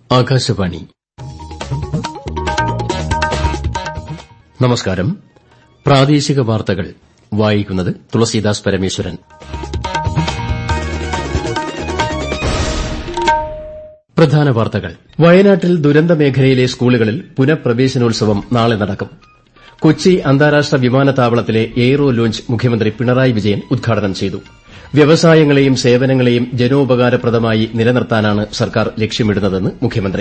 ആകാശവാണി നമസ്കാരം പ്രാദേശിക വാർത്തകൾ വായിക്കുന്നത് തുളസീദാസ് പരമേശ്വരൻ പ്രധാന വാർത്തകൾ വയനാട്ടിൽ ദുരന്ത മേഖലയിലെ സ്കൂളുകളിൽ പുനഃപ്രവേശനോത്സവം നാളെ നടക്കും കൊച്ചി അന്താരാഷ്ട്ര വിമാനത്താവളത്തിലെ എയ്റോ ലോഞ്ച് മുഖ്യമന്ത്രി പിണറായി വിജയൻ ഉദ്ഘാടനം ചെയ്തു വ്യവസായങ്ങളെയും സേവനങ്ങളെയും ജനോപകാരപ്രദമായി നിലനിർത്താനാണ് സർക്കാർ ലക്ഷ്യമിടുന്നതെന്ന് മുഖ്യമന്ത്രി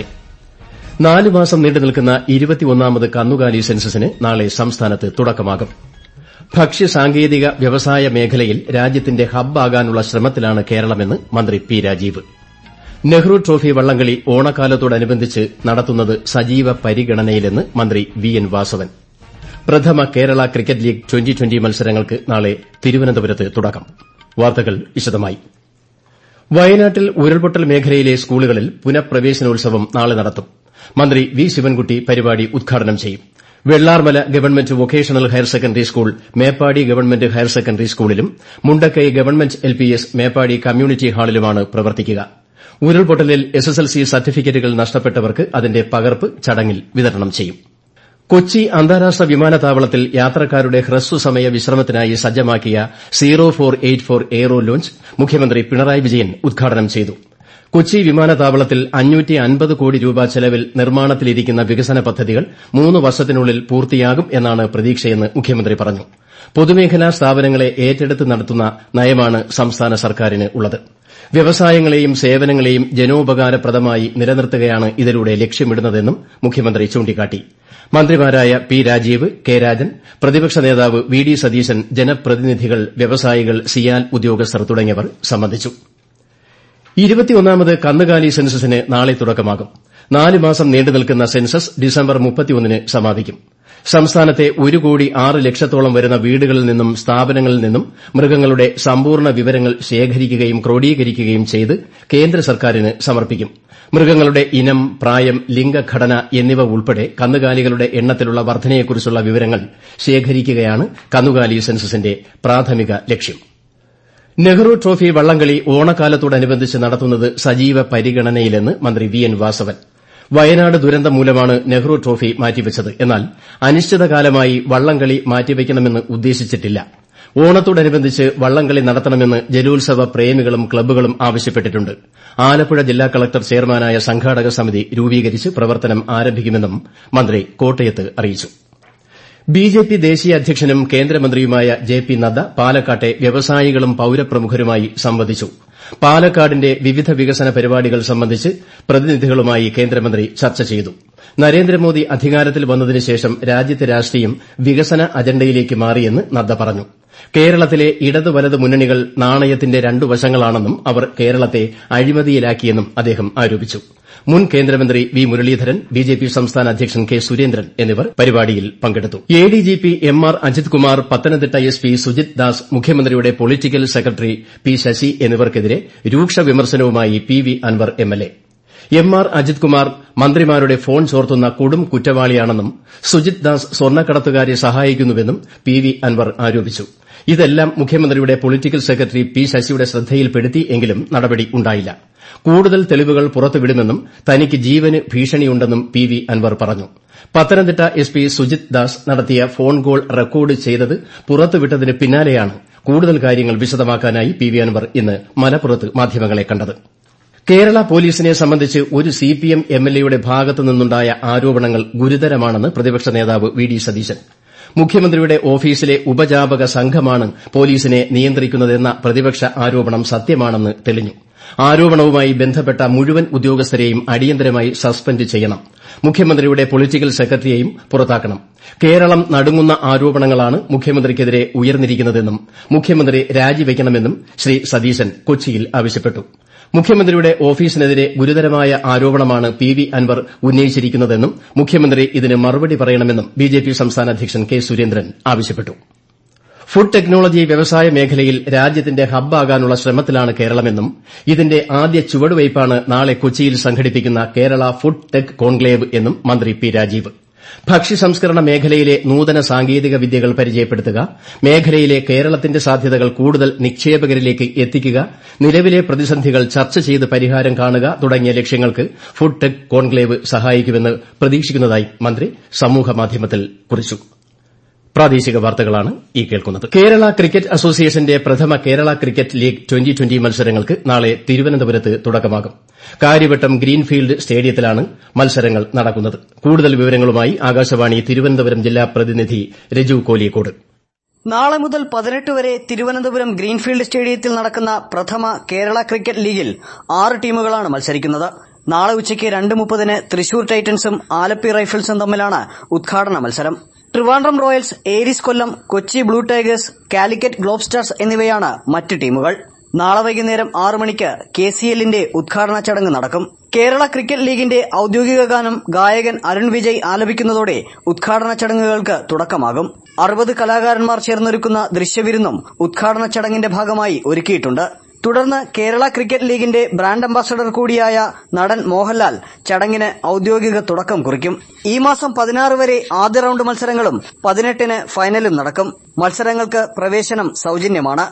നാല് മാസം നീണ്ടുനിൽക്കുന്ന ഇരുപത്തിയൊന്നാമത് കന്നുകാലി സെൻസസിന് നാളെ സംസ്ഥാനത്ത് തുടക്കമാകും ഭക്ഷ്യ സാങ്കേതിക വ്യവസായ മേഖലയിൽ രാജ്യത്തിന്റെ ഹബ്ബാകാനുള്ള ശ്രമത്തിലാണ് കേരളമെന്ന് മന്ത്രി പി രാജീവ് നെഹ്റു ട്രോഫി വള്ളംകളി ഓണക്കാലത്തോടനുബന്ധിച്ച് നടത്തുന്നത് സജീവ പരിഗണനയിലെന്ന് മന്ത്രി വി എൻ വാസവൻ പ്രഥമ Kerala cricket league twenty twenty മത്സരങ്ങൾക്ക് നാളെ തിരുവനന്തപുരത്ത് തുടക്കം വാർത്തകൾ വിശദമായി വയനാട്ടിൽ ഉരുൾപൊട്ടൽ മേഖലയിലെ സ്കൂളുകളിൽ പുനഃപ്രവേശനോത്സവം നാളെ നടത്തും മന്ത്രി വി ശിവൻകുട്ടി പരിപാടി ഉദ്ഘാടനം ചെയ്യും Vellarmala government vocational higher secondary school Meppadi government higher secondary സ്കൂളിലും Mundakkai government L P S Meppadi community ഹാളിലുമാണ് പ്രവർത്തിക്കുക ഉരുൾപൊട്ടലിൽ എസ്എസ്എൽസി സർട്ടിഫിക്കറ്റുകൾ നഷ്ടപ്പെട്ടവർക്ക് അതിന്റെ പകർപ്പ് ചടങ്ങിൽ വിതരണം ചെയ്യും കൊച്ചി അന്താരാഷ്ട്ര വിമാനത്താവളത്തിൽ യാത്രക്കാരുടെ ഹ്രസ്വസമയ വിശ്രമത്തിനായി സജ്ജമാക്കിയ zero four eight four aero lounge മുഖ്യമന്ത്രി പിണറായി വിജയൻ ഉദ്ഘാടനം ചെയ്തു കൊച്ചി വിമാനത്താവളത്തിൽ കോടി രൂപ ചെലവിൽ നിർമ്മാണത്തിലിരിക്കുന്ന വികസന പദ്ധതികൾ മൂന്ന് വർഷത്തിനുള്ളിൽ പൂർത്തിയാകും എന്നാണ് പ്രതീക്ഷയെന്ന് മുഖ്യമന്ത്രി പറഞ്ഞു പൊതുമേഖലാ സ്ഥാപനങ്ങളെ ഏറ്റെടുത്ത് നടത്തുന്ന നയമാണ് സംസ്ഥാന സർക്കാരിനുള്ളത് വ്യവസായങ്ങളെയും സേവനങ്ങളെയും ജനോപകാരപ്രദമായി നിലനിർത്തുകയാണ് ഇതിലൂടെ ലക്ഷ്യമിടുന്നതെന്നും മുഖ്യമന്ത്രി ചൂണ്ടിക്കാട്ടി മന്ത്രിമാരായ പി രാജീവ് കെ രാജൻ പ്രതിപക്ഷ നേതാവ് വി ഡി സതീശൻ ജനപ്രതിനിധികൾ വ്യവസായികൾ സിയാൽ ഉദ്യോഗസ്ഥർ തുടങ്ങിയവർ സംബന്ധിച്ചു ഇരുപത്തിയൊന്നാമത് കന്നുകാലി സെൻസസിന് നാളെ തുടക്കമാകും നാല് മാസം നീണ്ടുനിൽക്കുന്ന സെൻസസ് ഡിസംബർ മുപ്പത്തിയൊന്നിന് സമാപിക്കും സംസ്ഥാനത്തെ ഒരു കോടി ആറ് ലക്ഷത്തോളം വരുന്ന വീടുകളിൽ നിന്നും സ്ഥാപനങ്ങളിൽ നിന്നും മൃഗങ്ങളുടെ സമ്പൂർണ്ണ വിവരങ്ങൾ ശേഖരിക്കുകയും ക്രോഡീകരിക്കുകയും ചെയ്ത് കേന്ദ്ര സർക്കാരിന് സമർപ്പിക്കും മൃഗങ്ങളുടെ ഇനം പ്രായം ലിംഗഘടന എന്നിവ ഉൾപ്പെടെ കന്നുകാലികളുടെ എണ്ണത്തിലുള്ള വർധനയെക്കുറിച്ചുള്ള വിവരങ്ങൾ ശേഖരിക്കുകയാണ് കന്നുകാലി സെൻസസിന്റെ പ്രാഥമിക ലക്ഷ്യം നെഹ്റു ട്രോഫി വള്ളംകളി ഓണക്കാലത്തോടനുബന്ധിച്ച് നടത്തുന്നത് സജീവ പരിഗണനയിലെന്ന് മന്ത്രി വി എൻ വാസവൻ വയനാട് ദുരന്തം മൂലമാണ് നെഹ്റു ട്രോഫി മാറ്റിവച്ചത് എന്നാൽ അനിശ്ചിതകാലമായി വള്ളംകളി മാറ്റിവയ്ക്കണമെന്ന് ഉദ്ദേശിച്ചിട്ടില്ല ഓണത്തോടനുബന്ധിച്ച് വള്ളംകളി നടത്തണമെന്ന് ജലോത്സവ പ്രേമികളും ക്ലബ്ബുകളും ആവശ്യപ്പെട്ടിട്ടുണ്ട് ആലപ്പുഴ ജില്ലാ കളക്ടർ ചെയർമാനായ സംഘാടക സമിതി രൂപീകരിച്ച് പ്രവർത്തനം ആരംഭിക്കുമെന്നും മന്ത്രി കോട്ടയത്ത് അറിയിച്ചു ബിജെപി ദേശീയ അധ്യക്ഷനും കേന്ദ്രമന്ത്രിയുമായ ജെ പി നദ്ദ പാലക്കാട്ടെ വ്യവസായികളും പൌരപ്രമുഖരുമായി സംവദിച്ചു പാലക്കാടിന്റെ വിവിധ വികസന പരിപാടികൾ സംബന്ധിച്ച് പ്രതിനിധികളുമായി കേന്ദ്രമന്ത്രി ചർച്ച ചെയ്തു നരേന്ദ്രമോദി അധികാരത്തിൽ വന്നതിന് ശേഷം രാജ്യത്തെ രാഷ്ട്രീയം വികസന അജണ്ടയിലേക്ക് മാറിയെന്ന് നദ്ദ പറഞ്ഞു കേരളത്തിലെ ഇടത് വലത് മുന്നണികൾ നാണയത്തിന്റെ രണ്ടു വശങ്ങളാണെന്നും അവർ കേരളത്തെ അഴിമതിയിലാക്കിയെന്നും അദ്ദേഹം ആരോപിച്ചു മുൻ കേന്ദ്രമന്ത്രി വി മുരളീധരൻ ബിജെപി സംസ്ഥാന അധ്യക്ഷൻ കെ സുരേന്ദ്രൻ എന്നിവർ പരിപാടിയിൽ പങ്കെടുത്തു ADGP M R Ajith Kumar Pathanamthitta S P Sujith Das മുഖ്യമന്ത്രിയുടെ പൊളിറ്റിക്കൽ സെക്രട്ടറി പി ശശി എന്നിവർക്കെതിരെ രൂക്ഷ വിമർശനവുമായി P V Anvar MLA M R Ajith Kumar മന്ത്രിമാരുടെ ഫോൺ ചോർത്തുന്ന കൊടും കുറ്റവാളിയാണെന്നും സുജിത് ദാസ് സ്വർണ്ണക്കടത്തുകാരെ സഹായിക്കുന്നുവെന്നും പി വി അൻവർ ആരോപിച്ചു ഇതെല്ലാം മുഖ്യമന്ത്രിയുടെ പൊളിറ്റിക്കൽ സെക്രട്ടറി പി ശശിയുടെ ശ്രദ്ധയിൽപ്പെടുത്തി എങ്കിലും നടപടി ഉണ്ടായില്ല കൂടുതൽ തെളിവുകൾ പുറത്തുവിടുമെന്നും തനിക്ക് ജീവന് ഭീഷണിയുണ്ടെന്നും പി വി അൻവർ പറഞ്ഞു പത്തനംതിട്ട എസ് പി സുജിത് ദാസ് നടത്തിയ ഫോൺ കോൾ റെക്കോർഡ് ചെയ്തത് പുറത്തുവിട്ടതിന് പിന്നാലെയാണ് കൂടുതൽ കാര്യങ്ങൾ വിശദമാക്കാനായി പി വി അൻവർ ഇന്ന് മലപ്പുറത്ത് മാധ്യമങ്ങളെ കണ്ടത് കേരള പോലീസിനെ സംബന്ധിച്ച് ഒരു സിപിഎം എംഎൽഎയുടെ ഭാഗത്തു നിന്നുണ്ടായ ആരോപണങ്ങൾ ഗുരുതരമാണെന്ന് പ്രതിപക്ഷ നേതാവ് വി ഡി സതീശൻ മുഖ്യമന്ത്രിയുടെ ഓഫീസിലെ ഉപജാപക സംഘമാണ് പോലീസിനെ നിയന്ത്രിക്കുന്നതെന്ന പ്രതിപക്ഷ ആരോപണം സത്യമാണെന്ന് തെളിഞ്ഞു ആരോപണവുമായി ബന്ധപ്പെട്ട മുഴുവൻ ഉദ്യോഗസ്ഥരെയും അടിയന്തരമായി സസ്പെൻഡ് ചെയ്യണം മുഖ്യമന്ത്രിയുടെ പൊളിറ്റിക്കൽ സെക്രട്ടറിയെയും പുറത്താക്കണം കേരളം നടുങ്ങുന്ന ആരോപണങ്ങളാണ് മുഖ്യമന്ത്രിക്കെതിരെ ഉയർന്നിരിക്കുന്നതെന്നും മുഖ്യമന്ത്രി രാജിവയ്ക്കണമെന്നും ശ്രീ സതീശൻ കൊച്ചിയിൽ ആവശ്യപ്പെട്ടു മുഖ്യമന്ത്രിയുടെ ഓഫീസിനെതിരെ ഗുരുതരമായ ആരോപണമാണ് പി വി അൻവർ ഉന്നയിച്ചിരിക്കുന്നതെന്നും മുഖ്യമന്ത്രി ഇതിന് മറുപടി പറയണമെന്നും ബിജെപി സംസ്ഥാന അധ്യക്ഷൻ കെ സുരേന്ദ്രൻ ആവശ്യപ്പെട്ടു ഫുഡ് ടെക്നോളജി വ്യവസായ മേഖലയിൽ രാജ്യത്തിന്റെ ഹബ്ബാകാനുള്ള ശ്രമത്തിലാണ് കേരളമെന്നും ഇതിന്റെ ആദ്യ ചുവടുവയ്പ്പാണ് നാളെ കൊച്ചിയിൽ സംഘടിപ്പിക്കുന്ന കേരള ഫുഡ് ടെക് കോൺക്ലേവ് എന്നും മന്ത്രി പി രാജീവ് ഭക്ഷ്യ സംസ്കരണ മേഖലയിലെ നൂതന സാങ്കേതിക വിദ്യകൾ പരിചയപ്പെടുത്തുക മേഖലയിലെ കേരളത്തിന്റെ സാധ്യതകൾ കൂടുതൽ നിക്ഷേപകരിലേക്ക് എത്തിക്കുക നിലവിലെ പ്രതിസന്ധികൾ ചർച്ച ചെയ്ത് പരിഹാരം കാണുക തുടങ്ങിയ ലക്ഷ്യങ്ങൾക്ക് ഫുഡ് ടെക് കോൺക്ലേവ് സഹായിക്കുമെന്ന് പ്രതീക്ഷിക്കുന്നതായി മന്ത്രി സമൂഹമാധ്യമത്തിൽ കുറിച്ചു പ്രാദേശിക വാർത്തകളാണ് ഈ കേൾക്കുന്നത് കേരള ക്രിക്കറ്റ് അസോസിയേഷന്റെ പ്രഥമ Kerala cricket league twenty twenty മത്സരങ്ങൾക്ക് നാളെ തിരുവനന്തപുരത്ത് തുടക്കമാകും കാര്യവട്ടം ഗ്രീൻഫീൽഡ് സ്റ്റേഡിയത്തിലാണ് മത്സരങ്ങൾ നടക്കുന്നത് കൂടുതൽ വിവരങ്ങളുമായി ആകാശവാണി തിരുവനന്തപുരം ജില്ലാ പ്രതിനിധി രജു കോലിയക്കോട് നാളെ മുതൽ പതിനെട്ട് വരെ തിരുവനന്തപുരം ഗ്രീൻഫീൽഡ് സ്റ്റേഡിയത്തിൽ നടക്കുന്ന പ്രഥമ കേരള ക്രിക്കറ്റ് ലീഗിൽ ആറ് ടീമുകളാണ് മത്സരിക്കുന്നത് നാളെ ഉച്ചയ്ക്ക് രണ്ട് മുപ്പതിന് തൃശൂർ ടൈറ്റൻസും ആലപ്പി റൈഫിൾസും തമ്മിലാണ് ഉദ്ഘാടന മത്സരം Trivandrum Royals Aries Kollam Kochi Blue Tigers Calicut Globe Stars എന്നിവയാണ് മറ്റ് ടീമുകൾ നാളെ വൈകുന്നേരം ആറ് മണിക്ക് കെ സി എല്ലിന്റെ ഉദ്ഘാടന ചടങ്ങ് നടക്കും കേരള ക്രിക്കറ്റ് ലീഗിന്റെ ഔദ്യോഗിക ഗാനം ഗായകൻ അരുൺ വിജയ് ആലപിക്കുന്നതോടെ ഉദ്ഘാടന ചടങ്ങുകൾക്ക് തുടക്കമാകും അറുപത് കലാകാരന്മാർ ചേർന്നൊരുക്കുന്ന ദൃശ്യവിരുന്നും ഉദ്ഘാടന ചടങ്ങിന്റെ ഭാഗമായി ഒരുക്കിയിട്ടുണ്ട് തുടർന്ന് കേരള ക്രിക്കറ്റ് ലീഗിന്റെ ബ്രാൻഡ് അംബാസഡർ കൂടിയായ നടൻ മോഹൻലാൽ ചടങ്ങിന് ഔദ്യോഗിക തുടക്കം കുറിക്കും ഈ മാസം പതിനാറ് വരെ ആദ്യ റൌണ്ട് മത്സരങ്ങളും പതിനെട്ടിന് ഫൈനലും നടക്കും മത്സരങ്ങൾക്ക് പ്രവേശനം സൌജന്യമാണ്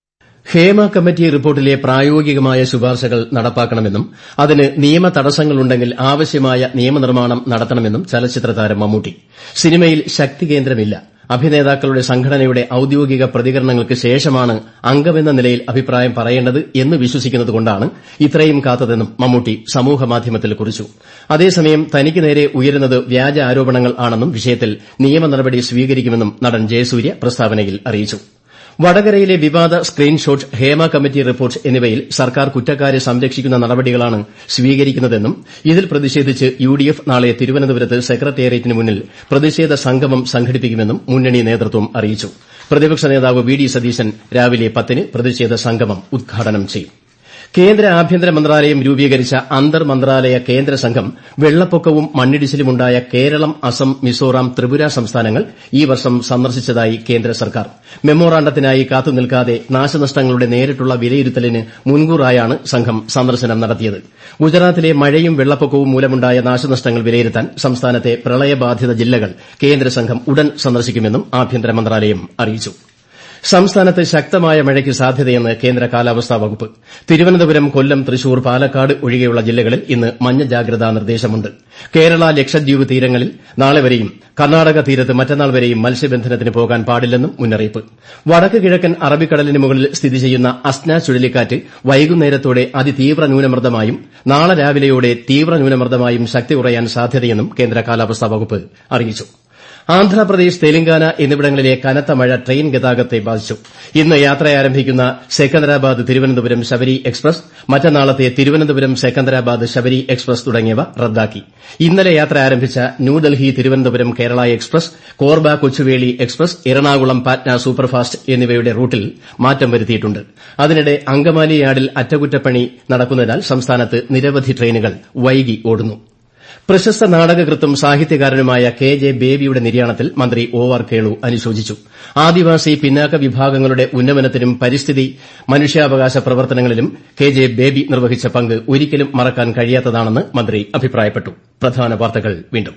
ഹേമ കമ്മിറ്റി റിപ്പോർട്ടിലെ പ്രായോഗികമായ ശുപാർശകൾ നടപ്പാക്കണമെന്നും അതിന് നിയമ തടസ്സങ്ങളുണ്ടെങ്കിൽ ആവശ്യമായ നിയമനിർമ്മാണം നടത്തണമെന്നും ചലച്ചിത്ര താരം മമ്മൂട്ടി സിനിമയിൽ ശക്തി കേന്ദ്രമില്ല അഭിനേതാക്കളുടെ സംഘടനയുടെ ഔദ്യോഗിക പ്രതികരണങ്ങൾക്ക് ശേഷമാണ് അംഗമെന്ന നിലയിൽ അഭിപ്രായം പറയേണ്ടത് എന്ന് വിശ്വസിക്കുന്നതുകൊണ്ടാണ് ഇത്രയും കാത്തതെന്നും മമ്മൂട്ടി സമൂഹമാധ്യമത്തിൽ കുറിച്ചു അതേസമയം തനിക്ക് നേരെ ഉയരുന്നത് വ്യാജ ആരോപണങ്ങൾ ആണെന്നും വിഷയത്തിൽ നിയമ നടപടി സ്വീകരിക്കുമെന്നും നടൻ ജയസൂര്യ പ്രസ്താവനയിൽ അറിയിച്ചു വടകരയിലെ വിവാദ സ്ക്രീൻഷോട്ട് ഹേമ കമ്മിറ്റി റിപ്പോർട്ട് എന്നിവയിൽ സർക്കാർ കുറ്റക്കാരെ സംരക്ഷിക്കുന്ന നടപടികളാണ് സ്വീകരിക്കുന്നതെന്നും ഇതിൽ പ്രതിഷേധിച്ച് യുഡിഎഫ് നാളെ തിരുവനന്തപുരത്ത് സെക്രട്ടേറിയറ്റിന് മുന്നിൽ പ്രതിഷേധ സംഗമം സംഘടിപ്പിക്കുമെന്നും മുന്നണി നേതൃത്വം അറിയിച്ചു പ്രതിപക്ഷ നേതാവ് വി ഡി സതീശൻ രാവിലെ പത്തിന് പ്രതിഷേധ സംഗമം ഉദ്ഘാടനം ചെയ്യും കേന്ദ്ര ആഭ്യന്തര മന്ത്രാലയം രൂപീകരിച്ച അന്തർ മന്ത്രാലയ കേന്ദ്ര സംഘം വെള്ളപ്പൊക്കവും മണ്ണിടിച്ചിലുമുണ്ടായ കേരളം അസം മിസോറാം ത്രിപുര സംസ്ഥാനങ്ങൾ ഈ വർഷം സന്ദർശിച്ചതായി കേന്ദ്ര സർക്കാർ മെമ്മോറാണ്ടത്തിനായി കാത്തുനിൽക്കാതെ നാശനഷ്ടങ്ങളുടെ നേരിട്ടുള്ള വിലയിരുത്തലിന് മുൻകൂറായാണ് സംഘം സന്ദർശനം നടത്തിയത് ഗുജറാത്തിലെ മഴയും വെള്ളപ്പൊക്കവും മൂലമുണ്ടായ നാശനഷ്ടങ്ങൾ വിലയിരുത്താൻ സംസ്ഥാനത്തെ പ്രളയബാധിത ജില്ലകൾ കേന്ദ്ര സംഘം ഉടൻ സന്ദർശിക്കുമെന്നും ആഭ്യന്തര മന്ത്രാലയം അറിയിച്ചു സംസ്ഥാനത്ത് ശക്തമായ മഴയ്ക്ക് സാധ്യതയെന്ന് കേന്ദ്ര കാലാവസ്ഥാ വകുപ്പ് തിരുവനന്തപുരം കൊല്ലം തൃശൂർ പാലക്കാട് ഒഴികെയുള്ള ജില്ലകളിൽ ഇന്ന് മഞ്ഞ ജാഗ്രതാ നിർദ്ദേശമുണ്ട് കേരള ലക്ഷദ്വീപ് തീരങ്ങളിൽ നാളെ വരെയും കർണാടക തീരത്ത് മറ്റന്നാൾ വരെയും മത്സ്യബന്ധനത്തിന് പോകാൻ പാടില്ലെന്നും മുന്നറിയിപ്പ് വടക്ക് കിഴക്കൻ അറബിക്കടലിന് മുകളിൽ സ്ഥിതി ചെയ്യുന്ന അസ്ന ചുഴലിക്കാറ്റ് വൈകുന്നേരത്തോടെ അതിതീവ്ര ന്യൂനമർദ്ദമായും നാളെ രാവിലെയോടെ തീവ്ര ന്യൂനമർദ്ദമായും ശക്തി കുറയാൻ സാധ്യതയെന്നും കേന്ദ്ര കാലാവസ്ഥാ വകുപ്പ് അറിയിച്ചു ആന്ധ്രാപ്രദേശ് തെലങ്കാന എന്നിവിടങ്ങളിലെ കനത്ത മഴ ട്രെയിൻ ഗതാഗതത്തെ ബാധിച്ചു ഇന്ന് യാത്ര ആരംഭിക്കുന്ന സെക്കന്ദരാബാദ് തിരുവനന്തപുരം ശബരി എക്സ്പ്രസ് മറ്റന്നാളത്തെ തിരുവനന്തപുരം സെക്കന്ദരാബാദ് ശബരി എക്സ്പ്രസ് തുടങ്ങിയവ റദ്ദാക്കി ഇന്നലെ യാത്ര ആരംഭിച്ച New Delhi Thiruvananthapuram Kerala express Korba Kochuveli express Ernakulam Patna superfast എന്നിവയുടെ റൂട്ടിൽ മാറ്റം വരുത്തിയിട്ടുണ്ട് അതിനിടെ അങ്കമാലി യാർഡിൽ അറ്റകുറ്റപ്പണി നടക്കുന്നതിനാൽ സംസ്ഥാനത്ത് നിരവധി ട്രെയിനുകൾ വൈകി ഓടുന്നു പ്രശസ്ത നാടകകൃത്തും സാഹിത്യകാരനുമായ കെ ജെ ബേബിയുടെ നിര്യാണത്തിൽ മന്ത്രി ഒ ആർ കേളു അനുശോചിച്ചു ആദിവാസി പിന്നാക്ക വിഭാഗങ്ങളുടെ ഉന്നമനത്തിനും പരിസ്ഥിതി മനുഷ്യാവകാശ പ്രവർത്തനങ്ങളിലും കെ ജെ ബേബി നിർവഹിച്ച പങ്ക് ഒരിക്കലും മറക്കാൻ കഴിയാത്തതാണെന്ന് മന്ത്രി അഭിപ്രായപ്പെട്ടു പ്രധാന വാർത്തകൾ വീണ്ടും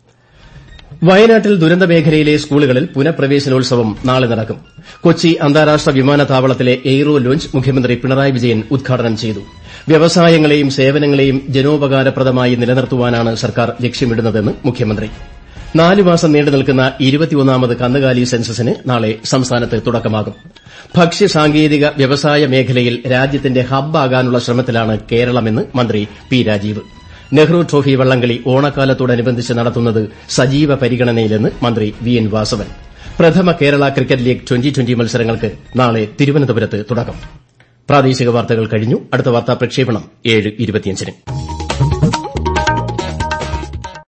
വയനാട്ടിൽ ദുരന്തമേഖലയിലെ സ്കൂളുകളിൽ പുനഃപ്രവേശനോത്സവം നാളെ നടക്കും കൊച്ചി അന്താരാഷ്ട്ര വിമാനത്താവളത്തിലെ എയ്റോ ലോഞ്ച് മുഖ്യമന്ത്രി പിണറായി വിജയൻ ഉദ്ഘാടനം ചെയ്തു വ്യവസായങ്ങളെയും സേവനങ്ങളെയും ജനോപകാരപ്രദമായി നിലനിർത്തുവാനാണ് സർക്കാർ ലക്ഷ്യമിടുന്നതെന്ന് മുഖ്യമന്ത്രി നാല് മാസം നീണ്ടു നിൽക്കുന്ന ഇരുപത്തിയൊന്നാമത് കന്നുകാലി സെൻസസിന് നാളെ സംസ്ഥാനത്ത് തുടക്കമാകും ഭക്ഷ്യ സാങ്കേതിക വ്യവസായ മേഖലയിൽ രാജ്യത്തിന്റെ ഹബ്ബാകാനുള്ള ശ്രമത്തിലാണ് കേരളമെന്ന് മന്ത്രി പി രാജീവ് നെഹ്റു ട്രോഫി വള്ളംകളി ഓണക്കാലത്തോടനുബന്ധിച്ച് നടത്തുന്നത് സജീവ പരിഗണനയിലെന്ന് മന്ത്രി വി എൻ വാസവൻ പ്രഥമ Kerala cricket league twenty twenty മത്സരങ്ങൾക്ക് നാളെ തിരുവനന്തപുരത്ത് തുടക്കം പ്രാദേശിക വാർത്തകൾ കഴിഞ്ഞു അടുത്ത വാർത്താ പ്രക്ഷേപണം ഏഴ് ഇരുപത്തിയഞ്ചിന്